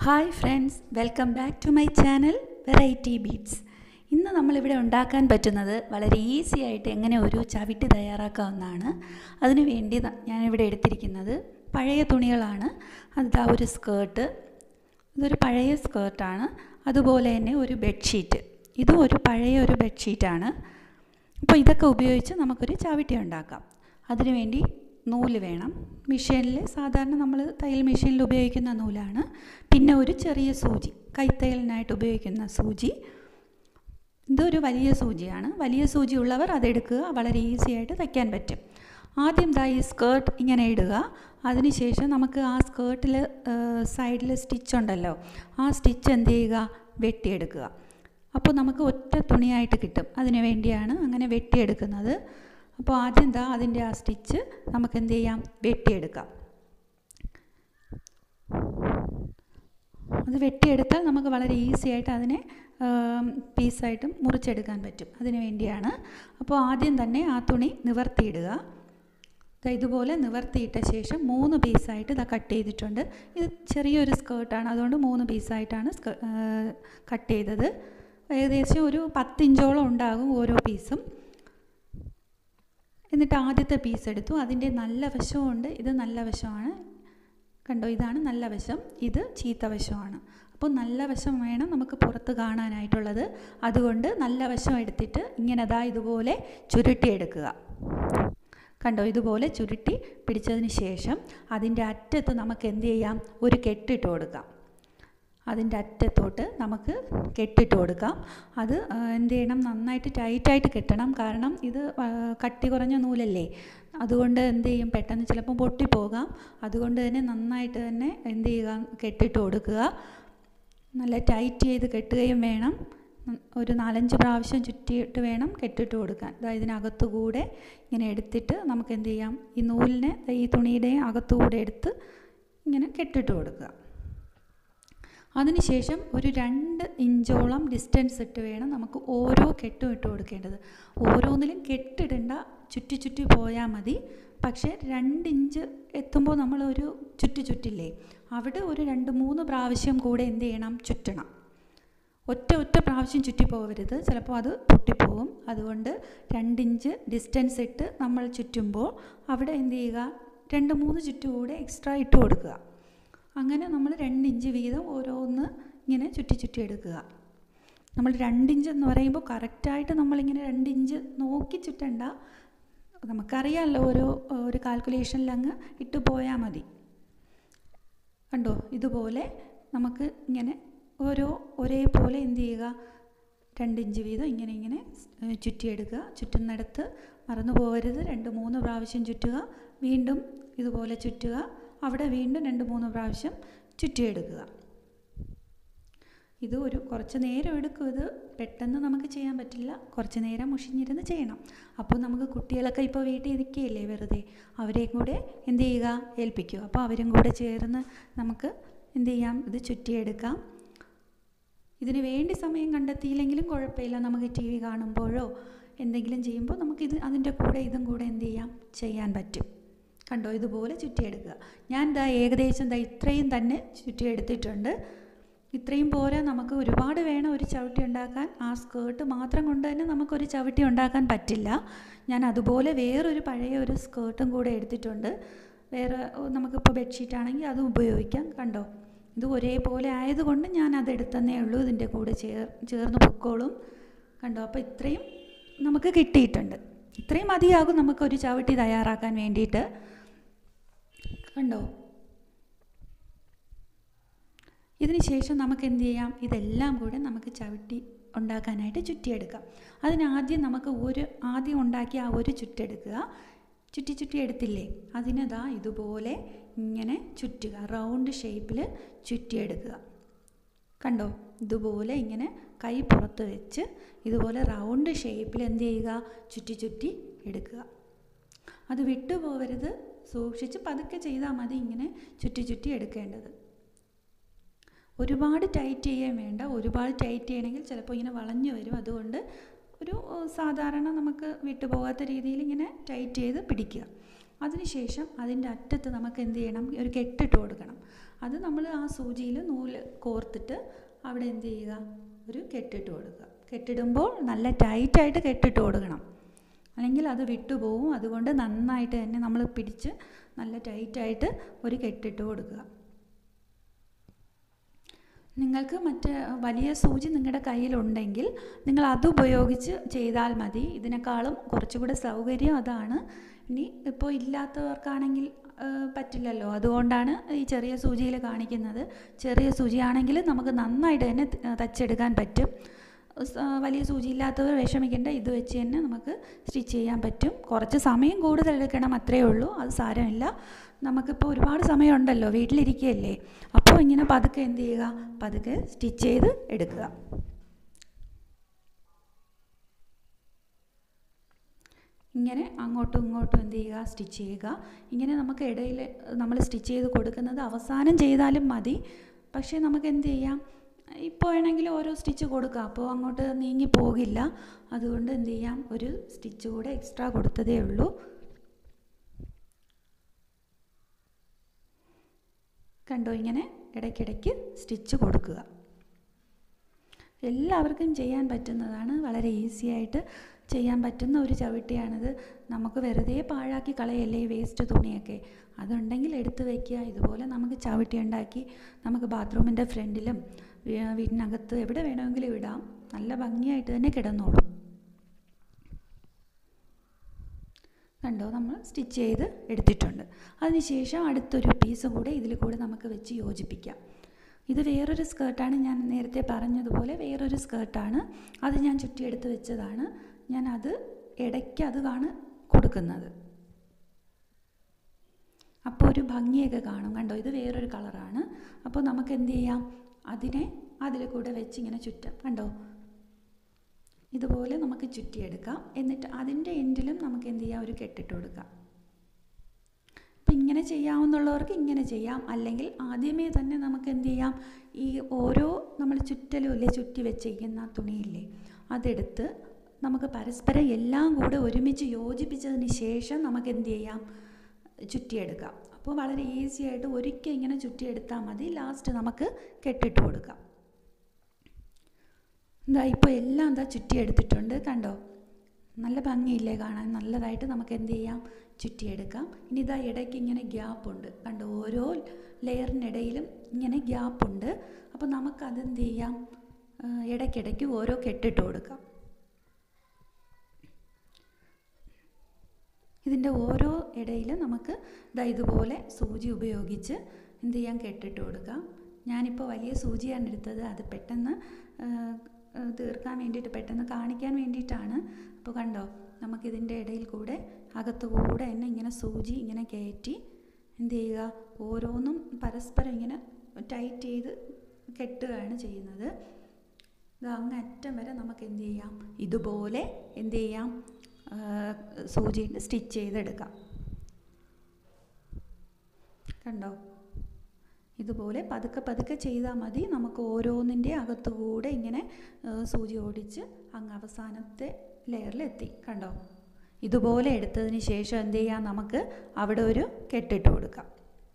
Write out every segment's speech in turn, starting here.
hi friends welcome back to my channel variety beats ഇന്ന് നമ്മളിവിടെ ഉണ്ടാക്കാൻ പറ്റുന്നത് വളരെ ഈസി ആയിട്ട് എങ്ങനെ ഒരു ചവിട്ടി തയ്യാറാക്കാവുന്നതാണ് അതിനു വേണ്ടി ന- ഞാനിവിടെ എടുത്തിരിക്കുന്നത് പഴയ തുണികളാണ് അതാ ഒരു സ്കേർട്ട് ഇതൊരു പഴയ സ്കേർട്ടാണ് അതുപോലെ തന്നെ ഒരു ബെഡ്ഷീറ്റ് ഇതും ഒരു പഴയ ഒരു ബെഡ്ഷീറ്റാണ് അപ്പോൾ ഇതൊക്കെ ഉപയോഗിച്ച് നമുക്കൊരു ചവിട്ടി ഉണ്ടാക്കാം അതിനുവേണ്ടി നൂല് വേണം മെഷീനിൽ സാധാരണ നമ്മൾ തയ്യൽ മെഷീനിൽ ഉപയോഗിക്കുന്ന നൂലാണ് പിന്നെ ഒരു ചെറിയ സൂചി കൈത്തയ്യലിനായിട്ട് ഉപയോഗിക്കുന്ന സൂചി ഇതൊരു വലിയ സൂചിയാണ് വലിയ സൂചി ഉള്ളവർ അതെടുക്കുക വളരെ ഈസി ആയിട്ട് തയ്ക്കാൻ പറ്റും ആദ്യം ദാ ഈ സ്കേർട്ട് ഇങ്ങനെ ഇടുക അതിനുശേഷം നമുക്ക് ആ സ്കേർട്ടിൽ സൈഡിൽ സ്റ്റിച്ച് ഉണ്ടല്ലോ ആ സ്റ്റിച്ച് എന്ത് ചെയ്യുക വെട്ടിയെടുക്കുക അപ്പോൾ നമുക്ക് ഒറ്റ തുണിയായിട്ട് കിട്ടും അതിന് വേണ്ടിയാണ് അങ്ങനെ വെട്ടിയെടുക്കുന്നത് അപ്പോൾ ആദ്യം ദാ അതിൻ്റെ ആ സ്റ്റിച്ച് നമുക്ക് എന്ത് ചെയ്യാം വെട്ടിയെടുക്കാം അത് വെട്ടിയെടുത്താൽ നമുക്ക് വളരെ ഈസി ആയിട്ട് അതിനെ പീസായിട്ടും മുറിച്ചെടുക്കാൻ പറ്റും അതിന് വേണ്ടിയാണ് അപ്പോൾ ആദ്യം തന്നെ ആ തുണി നിവർത്തിയിടുക ദാ ഇതുപോലെ നിവർത്തിയിട്ട ശേഷം മൂന്ന് പീസായിട്ട് ഇതാ കട്ട് ചെയ്തിട്ടുണ്ട് ഇത് ചെറിയൊരു സ്കേർട്ടാണ് അതുകൊണ്ട് മൂന്ന് പീസായിട്ടാണ് കട്ട് ചെയ്തത് ഏകദേശം ഒരു പത്തിഞ്ചോളം ഉണ്ടാകും ഓരോ പീസും എന്നിട്ട് ആദ്യത്തെ പീസ് എടുത്തു അതിൻ്റെ നല്ല വശമുണ്ട് ഇത് നല്ല വശമാണ് കണ്ടോ ഇതാണ് നല്ല വശം ഇത് ചീത്ത വശമാണ് അപ്പോൾ നല്ല വശം വേണം നമുക്ക് പുറത്ത് കാണാനായിട്ടുള്ളത് അതുകൊണ്ട് നല്ല വശം എടുത്തിട്ട് ഇങ്ങനെ ദാ ഇതുപോലെ ചുരുട്ടിയെടുക്കുക കണ്ടോ ഇതുപോലെ ചുരുട്ടി പിടിച്ചതിന് ശേഷം അതിൻ്റെ അറ്റത്ത് നമുക്ക് എന്ത് ചെയ്യാം ഒരു കെട്ടിട്ട് കൊടുക്കാം അതിൻ്റെ അറ്റത്തോട്ട് നമുക്ക് കെട്ടിട്ട് കൊടുക്കാം അത് ആ, എന്ത് ചെയ്യണം നന്നായിട്ട് ടൈറ്റായിട്ട് കെട്ടണം കാരണം ഇത് ആ, കട്ടി കുറഞ്ഞ നൂലല്ലേ അതുകൊണ്ട് എന്ത് ചെയ്യും പെട്ടെന്ന് ചിലപ്പോൾ പൊട്ടിപ്പോകാം അതുകൊണ്ട് തന്നെ നന്നായിട്ട് തന്നെ എന്ത് ചെയ്യുക കെട്ടിട്ട് കൊടുക്കുക നല്ല ടൈറ്റ് ചെയ്ത് കെട്ടുകയും വേണം ഉം, ഒരു നാലഞ്ച് പ്രാവശ്യം ചുറ്റിയിട്ട് വേണം കെട്ടിട്ട് കൊടുക്കാൻ അതായത് ഇതിനകത്തു കൂടെ ഇങ്ങനെ എടുത്തിട്ട് നമുക്ക് എന്ത് ചെയ്യാം ഈ നൂലിനെ ദേ ഈ തുണിയുടെ അകത്തുകൂടെ എടുത്ത് ഇങ്ങനെ കെട്ടിട്ട് കൊടുക്കുക അതിനുശേഷം ഒരു രണ്ട് ഇഞ്ചോളം ഡിസ്റ്റൻസ് ഇട്ട് വേണം നമുക്ക് ഓരോ കെട്ടും ഇട്ട് കൊടുക്കേണ്ടത് ഓരോന്നിലും കെട്ടിടണ്ട ചുറ്റി ചുറ്റി പോയാൽ മതി പക്ഷേ രണ്ട് ഇഞ്ച് എത്തുമ്പോൾ നമ്മൾ ഒരു ചുറ്റി ചുറ്റില്ലേ അവിടെ ഒരു രണ്ട് മൂന്ന് പ്രാവശ്യം കൂടെ എന്ത് ചെയ്യണം ചുറ്റണം ഒറ്റ ഒറ്റ പ്രാവശ്യം ചുറ്റി പോകരുത് ചിലപ്പോൾ അത് പൊട്ടിപ്പോകും അതുകൊണ്ട് രണ്ടിഞ്ച് ഡിസ്റ്റൻസ് ഇട്ട് നമ്മൾ ചുറ്റുമ്പോൾ അവിടെ എന്ത് ചെയ്യുക രണ്ട് മൂന്ന് ചുറ്റു കൂടെ എക്സ്ട്രാ ഇട്ട് കൊടുക്കുക അങ്ങനെ നമ്മൾ രണ്ടിഞ്ച് വീതം ഓരോന്ന് ഇങ്ങനെ ചുറ്റി ചുറ്റി എടുക്കുക നമ്മൾ രണ്ടിഞ്ച് എന്ന് പറയുമ്പോൾ കറക്റ്റായിട്ട് നമ്മളിങ്ങനെ രണ്ടിഞ്ച് നോക്കി ചുറ്റണ്ട നമുക്കറിയാമല്ലോ ഓരോ ഒരു കാൽക്കുലേഷനിൽ അങ്ങ് ഇട്ട് പോയാൽ മതി കണ്ടോ ഇതുപോലെ നമുക്ക് ഇങ്ങനെ ഓരോ ഒരേപോലെ എന്ത് ചെയ്യുക രണ്ടിഞ്ച് വീതം ഇങ്ങനെ ഇങ്ങനെ ഏഹ് ചുറ്റിയെടുക്കുക ചുറ്റുന്നിടത്ത് മറന്നു പോകരുത് രണ്ട് മൂന്ന് പ്രാവശ്യം ചുറ്റുക വീണ്ടും ഇതുപോലെ ചുറ്റുക അവിടെ വീണ്ടും രണ്ട് മൂന്ന് പ്രാവശ്യം ചുറ്റിയെടുക്കുക ഇത് ഒരു കുറച്ച് നേരം എടുക്കും ഇത് പെട്ടെന്ന് നമുക്ക് ചെയ്യാൻ പറ്റില്ല കുറച്ച് നേരം മുഷിഞ്ഞിരുന്ന് ചെയ്യണം അപ്പോൾ നമുക്ക് കുട്ടികളൊക്കെ ഇപ്പോൾ വീട്ടിൽ ഇരിക്കുകയില്ലേ വെറുതെ അവരെയും കൂടെ എന്ത് ചെയ്യുക ഏൽപ്പിക്കുക അപ്പോൾ അവരും കൂടെ ചേർന്ന് നമുക്ക് എന്ത് ചെയ്യാം ഇത് ചുറ്റിയെടുക്കാം ഇതിന് വേണ്ടി സമയം കണ്ടെത്തിയില്ലെങ്കിലും കുഴപ്പമില്ല നമുക്ക് ടി വി കാണുമ്പോഴോ എന്തെങ്കിലും ചെയ്യുമ്പോൾ നമുക്കിത് അതിൻ്റെ കൂടെ ഇതും കൂടെ എന്ത് ചെയ്യാം ചെയ്യാൻ പറ്റും കണ്ടോ ഇതുപോലെ ചുറ്റിയെടുക്കുക ഞാൻ ദാ ഏകദേശം ദാ ഇത്രയും തന്നെ ചുറ്റിയെടുത്തിട്ടുണ്ട് ഇത്രയും പോരാ നമുക്ക് ഒരുപാട് വേണം ഒരു ചവിട്ടി ഉണ്ടാക്കാൻ ആ സ്കേർട്ട് മാത്രം കൊണ്ട് തന്നെ നമുക്കൊരു ചവിട്ടി ഉണ്ടാക്കാൻ പറ്റില്ല ഞാൻ അതുപോലെ വേറൊരു പഴയ ഒരു സ്കേർട്ടും കൂടെ എടുത്തിട്ടുണ്ട് വേറെ ഓ, നമുക്കിപ്പോൾ ബെഡ്ഷീറ്റ് ആണെങ്കിൽ അതും ഉപയോഗിക്കാം കണ്ടോ ഇത് ഒരേപോലെ ആയതുകൊണ്ട് ഞാൻ അതെടുത്തന്നേ ഉള്ളൂ ഇതിൻ്റെ കൂടെ ചേർ ചേർന്ന് പൊക്കോളും കണ്ടോ അപ്പോൾ ഇത്രയും നമുക്ക് കിട്ടിയിട്ടുണ്ട് ഇത്രയും മതിയാകും നമുക്കൊരു ചവിട്ടി തയ്യാറാക്കാൻ വേണ്ടിയിട്ട് കണ്ടോ ഇതിന് ശേഷം നമുക്ക് എന്ത് ചെയ്യാം ഇതെല്ലാം കൂടെ നമുക്ക് ചവിട്ടി ഉണ്ടാക്കാനായിട്ട് ചുറ്റിയെടുക്കാം അതിനാദ്യം നമുക്ക് ഒരു ആദ്യം ഉണ്ടാക്കിയ ആ ഒരു ചുറ്റെടുക്കുക ചുറ്റി ചുറ്റി എടുത്തില്ലേ അതിനതാ ഇതുപോലെ ഇങ്ങനെ ചുറ്റുക റൗണ്ട് ഷേപ്പിൽ ചുറ്റിയെടുക്കുക കണ്ടോ ഇതുപോലെ ഇങ്ങനെ കൈ പുറത്ത് വെച്ച് ഇതുപോലെ റൗണ്ട് ഷേപ്പിൽ എന്ത് ചെയ്യുക ചുറ്റി ചുറ്റി എടുക്കുക അത് വിട്ടു പോകരുത് സൂക്ഷിച്ച് പതുക്കെ ചെയ്താൽ മതി ഇങ്ങനെ ചുറ്റി ചുറ്റി എടുക്കേണ്ടത് ഒരുപാട് ടൈറ്റ് ചെയ്യാൻ വേണ്ട ഒരുപാട് ടൈറ്റ് ചെയ്യണമെങ്കിൽ ചിലപ്പോൾ ഇങ്ങനെ വളഞ്ഞു വരും അതുകൊണ്ട് ഒരു ഏഹ്, സാധാരണ നമുക്ക് വിട്ടുപോകാത്ത രീതിയിൽ ഇങ്ങനെ ടൈറ്റ് ചെയ്ത് പിടിക്കുക അതിനുശേഷം അതിൻ്റെ അറ്റത്ത് നമുക്ക് എന്ത് ചെയ്യണം ഒരു കെട്ടിട്ട് കൊടുക്കണം അത് നമ്മൾ ആ സൂചിയിൽ നൂല് കോർത്തിട്ട് അവിടെ എന്ത് ചെയ്യുക ഒരു കെട്ടിട്ട് കൊടുക്കുക കെട്ടിടുമ്പോൾ നല്ല ടൈറ്റായിട്ട് കെട്ടിട്ട് കൊടുക്കണം അല്ലെങ്കിൽ അത് വിട്ടുപോകും അതുകൊണ്ട് നന്നായിട്ട് തന്നെ നമ്മൾ പിടിച്ച് നല്ല ടൈറ്റായിട്ട് ഒരു കെട്ടിട്ട് കൊടുക്കുക നിങ്ങൾക്ക് മറ്റേ വലിയ സൂചി നിങ്ങളുടെ കയ്യിലുണ്ടെങ്കിൽ നിങ്ങൾ അത് ഉപയോഗിച്ച് ചെയ്താൽ മതി ഇതിനേക്കാളും കുറച്ചുകൂടെ സൗകര്യം അതാണ് ഇനി ഇപ്പോൾ ഇല്ലാത്തവർക്കാണെങ്കിൽ ആ, പറ്റില്ലല്ലോ അതുകൊണ്ടാണ് ഈ ചെറിയ സൂചിയിൽ കാണിക്കുന്നത് ചെറിയ സൂചിയാണെങ്കിൽ നമുക്ക് നന്നായിട്ട് തന്നെ ത- തച്ചെടുക്കാൻ പറ്റും സ്- ആ, വലിയ സൂചി ഇല്ലാത്തവർ വിഷമിക്കേണ്ട ഇത് വെച്ച് തന്നെ നമുക്ക് സ്റ്റിച്ച് ചെയ്യാൻ പറ്റും കുറച്ച് സമയം കൂടുതൽ എടുക്കണം അത്രയേ ഉള്ളൂ അത് സാരമില്ല നമുക്കിപ്പോൾ ഒരുപാട് സമയമുണ്ടല്ലോ വീട്ടിലിരിക്കുകയല്ലേ അപ്പോൾ ഇങ്ങനെ പതുക്കെ എന്ത് ചെയ്യുക പതുക്കെ സ്റ്റിച്ച് ചെയ്ത് എടുക്കുക ഇങ്ങനെ അങ്ങോട്ടും ഇങ്ങോട്ടും എന്ത് ചെയ്യുക സ്റ്റിച്ച് ചെയ്യുക ഇങ്ങനെ നമുക്ക് ഇടയിൽ നമ്മൾ സ്റ്റിച്ച് ചെയ്ത് കൊടുക്കുന്നത് അവസാനം ചെയ്താലും മതി പക്ഷേ നമുക്ക് എന്ത് ചെയ്യാം ഇപ്പോൾ വേണമെങ്കിൽ ഓരോ സ്റ്റിച്ച് കൊടുക്കാം അപ്പോൾ അങ്ങോട്ട് നീങ്ങി പോകില്ല അതുകൊണ്ട് എന്ത് ചെയ്യാം ഒരു സ്റ്റിച്ച് കൂടെ എക്സ്ട്രാ കൊടുത്തതേ ഉള്ളൂ കണ്ടോ ഇങ്ങനെ ഇടയ്ക്കിടയ്ക്ക് സ്റ്റിച്ച് കൊടുക്കുക എല്ലാവർക്കും ചെയ്യാൻ പറ്റുന്നതാണ് വളരെ ഈസി ആയിട്ട് ചെയ്യാൻ പറ്റുന്ന ഒരു ചവിട്ടിയാണിത് നമുക്ക് വെറുതെ പാഴാക്കി കളയല്ലേ ഈ വേസ്റ്റ് തുണിയൊക്കെ അതുണ്ടെങ്കിൽ എടുത്ത് വയ്ക്കുക ഇതുപോലെ നമുക്ക് ചവിട്ടി ഉണ്ടാക്കി നമുക്ക് ബാത്റൂമിൻ്റെ ഫ്രണ്ടിലും വീ- വീടിനകത്ത് എവിടെ വേണമെങ്കിലും ഇടാം നല്ല ഭംഗിയായിട്ട് തന്നെ കിടന്നോളും കണ്ടോ നമ്മൾ സ്റ്റിച്ച് ചെയ്ത് എടുത്തിട്ടുണ്ട് അതിനുശേഷം അടുത്തൊരു പീസ് കൂടെ ഇതിൽ കൂടെ നമുക്ക് വെച്ച് യോജിപ്പിക്കാം ഇത് വേറൊരു സ്കേർട്ടാണ് ഞാൻ നേരത്തെ പറഞ്ഞതുപോലെ വേറൊരു സ്കേർട്ടാണ് അത് ഞാൻ ചുറ്റിയെടുത്ത് വെച്ചതാണ് ഞാൻ അത് ഇടയ്ക്ക് അത് ആണ് കൊടുക്കുന്നത് അപ്പോൾ ഒരു ഭംഗിയൊക്കെ കാണും കണ്ടോ ഇത് വേറൊരു കളറാണ് അപ്പോൾ നമുക്ക് എന്ത് ചെയ്യാം അതിനെ അതിൽ കൂടെ വെച്ച് ഇങ്ങനെ ചുറ്റാം കണ്ടോ ഇതുപോലെ നമുക്ക് ചുറ്റിയെടുക്കാം എന്നിട്ട് അതിൻ്റെ എൻഡിലും നമുക്ക് എന്ത് ചെയ്യാം ഒരു കെട്ടിട്ട് കൊടുക്കാം അപ്പം ഇങ്ങനെ ചെയ്യാവുന്നുള്ളവർക്ക് ഇങ്ങനെ ചെയ്യാം അല്ലെങ്കിൽ ആദ്യമേ തന്നെ നമുക്ക് എന്ത് ചെയ്യാം ഈ ഓരോ നമ്മൾ ചുറ്റലും ഇല്ലേ ചുറ്റി വെച്ചിരിക്കുന്ന തുണിയില്ലേ അതെടുത്ത് നമുക്ക് പരസ്പരം എല്ലാം കൂടെ ഒരുമിച്ച് യോജിപ്പിച്ചതിന് ശേഷം നമുക്ക് എന്ത് ചെയ്യാം ചുറ്റിയെടുക്കാം അപ്പോൾ വളരെ ഈസി ആയിട്ട് ഒരിക്കൽ ഇങ്ങനെ ചുറ്റിയെടുത്താൽ മതി ലാസ്റ്റ് നമുക്ക് കെട്ടിട്ട് കൊടുക്കാം എന്താ ഇപ്പോൾ എല്ലാം എന്താ ചുറ്റിയെടുത്തിട്ടുണ്ട് കണ്ടോ നല്ല ഭംഗിയില്ലേ കാണാൻ നല്ലതായിട്ട് നമുക്ക് എന്ത് ചെയ്യാം ചുറ്റിയെടുക്കാം ഇനി ഇതാ ഇടയ്ക്ക് ഇങ്ങനെ ഗ്യാപ്പ് ഉണ്ട് കണ്ടോ ഓരോ ലെയറിനിടയിലും ഇങ്ങനെ ഗ്യാപ്പ് ഉണ്ട് അപ്പോൾ നമുക്കത് എന്ത് ചെയ്യാം ആ, ഇടയ്ക്കിടയ്ക്ക് ഓരോ കെട്ടിട്ട് കൊടുക്കാം ഇതിൻ്റെ ഓരോ ഇടയിലും നമുക്ക് ദാ ഇതുപോലെ സൂചി ഉപയോഗിച്ച് എന്ത് ചെയ്യാം കെട്ടിട്ട് കൊടുക്കാം ഞാനിപ്പോൾ വലിയ സൂചിയാണ് എടുത്തത് അത് പെട്ടെന്ന് ആ, ആ, തീർക്കാൻ വേണ്ടിയിട്ട് പെട്ടെന്ന് കാണിക്കാൻ വേണ്ടിയിട്ടാണ് അപ്പോൾ കണ്ടോ നമുക്കിതിൻ്റെ ഇടയിൽ കൂടെ അകത്തു കൂടെ തന്നെ ഇങ്ങനെ സൂചി ഇങ്ങനെ കയറ്റി എന്ത് ചെയ്യുക ഓരോന്നും പരസ്പരം ഇങ്ങനെ ടൈറ്റ് ചെയ്ത് കെട്ടുകയാണ് ചെയ്യുന്നത് ഇത് അങ്ങ് അറ്റം വരെ നമുക്ക് എന്ത് ചെയ്യാം ഇതുപോലെ എന്ത് ചെയ്യാം സൂചി സ്റ്റിച്ച് ചെയ്തെടുക്കാം കണ്ടോ ഇതുപോലെ പതുക്കെ പതുക്കെ ചെയ്താൽ മതി നമുക്ക് ഓരോന്നിൻ്റെ അകത്തുകൂടെ ഇങ്ങനെ ആ, സൂചി ഓടിച്ച് അങ്ങ് അവസാനത്തെ ലെയറിലെത്തി കണ്ടോ ഇതുപോലെ എടുത്തതിന് ശേഷം എന്ത് ചെയ്യാം നമുക്ക് അവിടെ ഒരു കെട്ടിട്ട് കൊടുക്കാം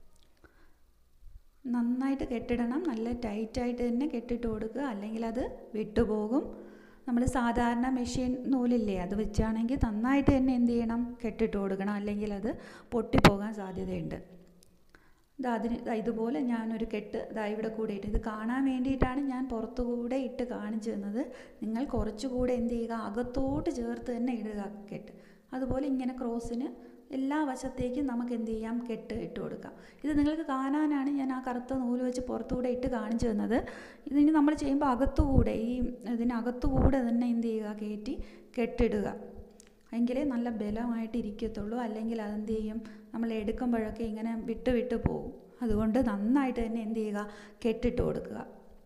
നന്നായിട്ട് കെട്ടിടണം നല്ല ടൈറ്റായിട്ട് തന്നെ കെട്ടിട്ട് കൊടുക്കുക അല്ലെങ്കിൽ അത് വിട്ടുപോകും നമ്മൾ സാധാരണ മെഷീൻ നൂലില്ലേ അത് വെച്ചാണെങ്കിൽ നന്നായിട്ട് തന്നെ എന്ത് ചെയ്യണം കെട്ടിട്ട് കൊടുക്കണം അല്ലെങ്കിൽ അത് പൊട്ടിപ്പോകാൻ സാധ്യതയുണ്ട് ദാ അതിന് ദാ ഇതുപോലെ ഞാനൊരു കെട്ട് ദാ ഇവിടെ കൂടെ ഇട്ട് ഇത് കാണാൻ വേണ്ടിയിട്ടാണ് ഞാൻ പുറത്തു കൂടെ ഇട്ട് കാണിച്ചു തന്നത് നിങ്ങൾ കുറച്ചുകൂടെ എന്ത് ചെയ്യുക അകത്തോട്ട് ചേർത്ത് തന്നെ ഇടുക കെട്ട് അതുപോലെ ഇങ്ങനെ ക്രോസിന് എല്ലാ വശത്തേക്കും നമുക്ക് എന്ത് ചെയ്യാം കെട്ട് ഇട്ട് കൊടുക്കാം ഇത് നിങ്ങൾക്ക് കാണാനാണ് ഞാൻ ആ കറുത്ത നൂല് വെച്ച് പുറത്തുകൂടെ ഇട്ട് കാണിച്ചു തന്നത് ഇതിന് നമ്മൾ ചെയ്യുമ്പോൾ അകത്തുകൂടെ ഈ ഇതിനകത്തുകൂടെ തന്നെ എന്ത് ചെയ്യുക കയറ്റി കെട്ടിടുക എങ്കിലേ നല്ല ബലമായിട്ട് ഇരിക്കത്തുള്ളൂ അല്ലെങ്കിൽ അതെന്ത് ചെയ്യും നമ്മൾ എടുക്കുമ്പോഴൊക്കെ ഇങ്ങനെ വിട്ട് വിട്ട് പോകും അതുകൊണ്ട് നന്നായിട്ട് തന്നെ എന്ത് ചെയ്യുക കെട്ടിട്ട് കൊടുക്കുക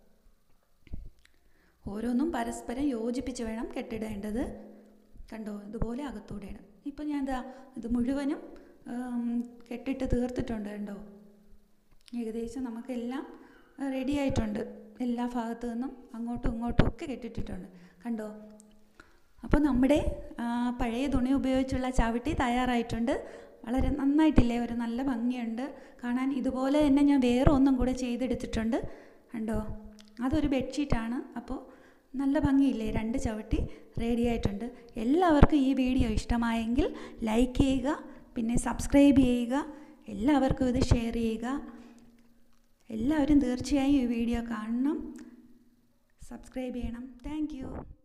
ഓരോന്നും പരസ്പരം യോജിപ്പിച്ച് വേണം കെട്ടിടേണ്ടത് കണ്ടോ ഇതുപോലെ അകത്തൂടെ ഇടാം ഇപ്പം ഞാൻ എന്താ ഇത് മുഴുവനും ഉം, കെട്ടിട്ട് തീർത്തിട്ടുണ്ട് കണ്ടോ ഏകദേശം നമുക്കെല്ലാം റെഡി ആയിട്ടുണ്ട് എല്ലാ ഭാഗത്തു നിന്നും അങ്ങോട്ടും ഇങ്ങോട്ടും ഒക്കെ കെട്ടിട്ടിട്ടുണ്ട് കണ്ടോ അപ്പോൾ നമ്മുടെ ആ, പഴയ തുണി ഉപയോഗിച്ചുള്ള ചവിട്ടി തയ്യാറായിട്ടുണ്ട് വളരെ നന്നായിട്ടില്ലേ ഒരു നല്ല ഭംഗിയുണ്ട് കാണാൻ ഇതുപോലെ തന്നെ ഞാൻ വേറെ ഒന്നും കൂടെ ചെയ്തെടുത്തിട്ടുണ്ട് കണ്ടോ അതൊരു ബെഡ്ഷീറ്റാണ് അപ്പോൾ നല്ല ഭംഗിയില്ലേ രണ്ട് ചവിട്ടി റെഡി ആയിട്ടുണ്ട് എല്ലാവർക്കും ഈ വീഡിയോ ഇഷ്ടമായെങ്കിൽ ലൈക്ക് ചെയ്യുക പിന്നെ സബ്സ്ക്രൈബ് ചെയ്യുക എല്ലാവർക്കും ഇത് ഷെയർ ചെയ്യുക എല്ലാവരും തീർച്ചയായും ഈ വീഡിയോ കാണണം സബ്സ്ക്രൈബ് ചെയ്യണം താങ്ക്